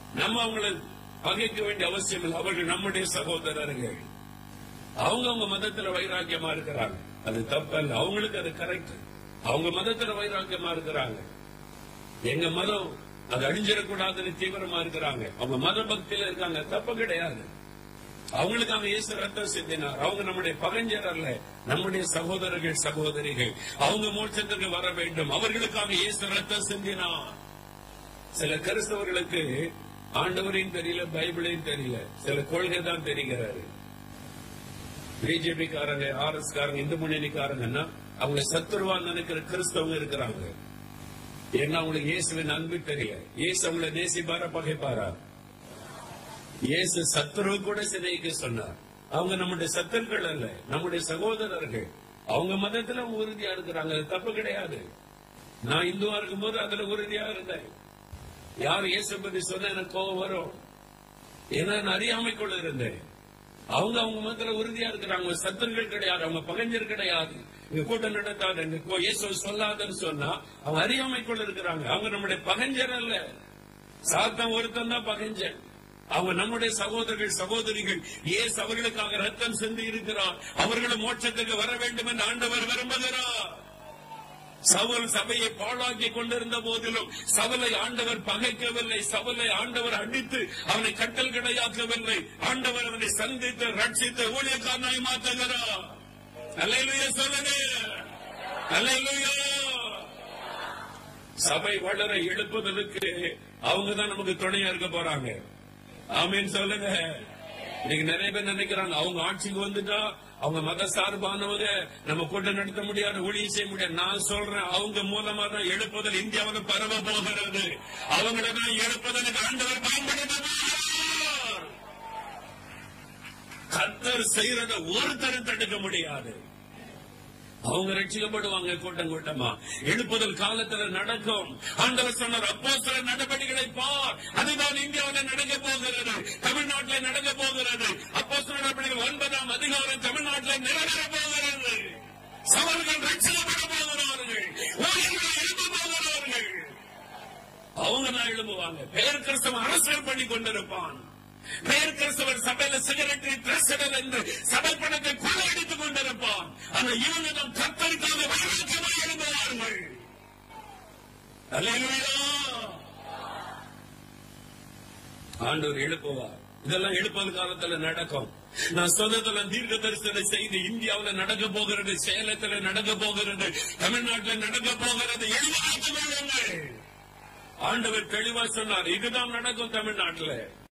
நம்ம அவங்களை பகைக்க வேண்டிய அவசியம் இல்லை அவர்கள் நம்முடைய சகோதரர்கள் அவங்க அவங்க மதத்துல வைராக்கியமா இருக்கிறாங்க அது தப்பல்ல அவங்களுக்கு அது கரெக்ட் அவங்க மதத்துல வைராக்கியமா இருக்கிறாங்க எங்க மதம் அது அழிஞ்சிடக்கூடாதுன்னு தீவிரமா இருக்கிறாங்க அவங்க மத பக்தியில இருக்காங்க தப்பு கிடையாது அவங்களுக்கு அவன் இயேசு ரத்தம் சிந்தினார் அவங்க நம்முடைய பகஞ்சர் அல்ல நம்முடைய சகோதரர்கள் சகோதரிகள் அவங்க மோட்சத்துக்கு வர வேண்டும் அவர்களுக்காக இயேசு ரத்தம் சிந்தினார் சில கிறிஸ்தவர்களுக்கு ஆண்டவரையும் தெரியல பைபிளையும் தெரியல சில கொள்கை தான் தெரிகிறாரு பிஜேபி காரங்க ஆர் எஸ் காரங்க இந்து முன்னணிக்காரங்கன்னா அவங்க சத்துருவா நினைக்கிற கிறிஸ்தவங்க இருக்கிறாங்க ஏன்னா அவங்களுக்கு இயேசுவின் அன்பு தெரியல இயேசு அவங்களை நேசிப்பாரா பகைப்பாரா இயேசு சத்துருவு கூட சிதைக்க சொன்னார் அவங்க நம்முடைய சத்துருக்கள் அல்ல நம்முடைய சகோதரர்கள் அவங்க மதத்துல உறுதியா இருக்கிறாங்க அது தப்பு கிடையாது நான் இந்துவா இருக்கும்போது அதுல உறுதியா இருந்தேன் யார் இயேசு பத்தி சொன்ன எனக்கு கோபம் வரும் ஏன்னா நான் அறியாமைக்குள்ள இருந்தேன் அவங்க அவங்க மதத்துல உறுதியா இருக்கிறாங்க சத்துருக்கள் கிடையாது அவங்க பகைஞர் கிடையாது இங்க கூட்டம் நடத்தாது இங்க கோ- இயேசு சொல்லாதன்னு சொன்னா அவங்க அறியாமைக்குள்ள இருக்கிறாங்க அவங்க நம்முடைய பகைஞர் அல்ல சாத்தான் ஒருத்தன் தான் பகைஞ்சன் அவங்க நம்முடைய சகோதரர்கள் சகோதரிகள் இயேசு அவர்களுக்காக ரத்தம் சிந்தி இருக்கிறார் அவர்களும் மோட்சத்துக்கு வர வேண்டும் என்று ஆண்டவர் விரும்புகிறார் சவுல் சபையை பாழாக்கி கொண்டிருந்த போதிலும் சவலை ஆண்டவர் பகைக்கவில்லை சவலை ஆண்டவர் அடித்து அவனை கட்டல் கிடையாக்கவில்லை ஆண்டவர் அவனை சந்தித்து ரட்சித்து ஊழியக்காரனாய் மாற்றுகிறார் அல்லேலூயா சொல்லுங்க அல்லேலூயா சபை வளர எழுப்புவதற்கு அவங்க தான் நமக்கு துணையா இருக்க போறாங்க ஆமீன் சொல்லுங்க இன்னைக்கு நிறைய பேர் நினைக்கிறாங்க அவங்க ஆட்சிக்கு வந்துட்டா அவங்க மத சார்பானவங்க நம்ம கூட்டம் நடத்த முடியாது ஊழியம் செய்ய முடியாது நான் சொல்றேன் அவங்க மூலமா தான் எழுப்புதல் இந்தியாவில் பரவ போகிறது அவங்கள தான் எழுப்புதலுக்கு ஆண்டவர் பயன்படுத்த போகிறார். கர்த்தர் செய்யறத ஒருத்தரும் தடுக்க முடியாது அவங்க ரட்சிக்கப்படுவாங்க கூட்டம் கூட்டமா எழுப்புதல் காலத்துல நடக்கும் ஆண்டவர் சொன்னார் அப்போ சில நடவடிக்கைகளை பார் அதுதான் இந்தியாவில் நடக்க போகிறது தமிழ்நாட்டில் நடக்க போகிறது அப்போ சில நடவடிக்கைகள் ஒன்பதாம் அதிகாரம் தமிழ்நாட்டில் நிறைவேற போகிறது சவர்கள் ரட்சிக்கப்பட போகிறார்கள் ஊழியர்கள் எழுப்ப போகிறார்கள் அவங்க தான் எழுப்புவாங்க பெயர் கிறிஸ்தவ அரசியல் பண்ணி கொண்டிருப்பான் பெயர் கிறிஸ்தவர் சபையில செக்ரட்டரி பிரசிடர் என்று சபை பணத்தை கொள்ளையடித்துக் கொண்டிருப்பான் அந்த இவங்க தான் கத்தருக்காக வைராக்கியமாக எழுதுவார்கள் அல்லேலூயா ஆண்டவர் எழுப்புவார் இதெல்லாம் எழுப்பல் காலத்துல நடக்கும் நான் சொன்னதுல தீர்க்க தரிசன செய்தி இந்தியாவுல நடக்க போகிறது சேலத்துல நடக்க போகிறது தமிழ்நாட்டுல நடக்க போகிறது எழுதி வைத்துக் கொள்ளுங்கள் ஆண்டவர் தெளிவா சொன்னார் இதுதான் நடக்கும் தமிழ்நாட்டுல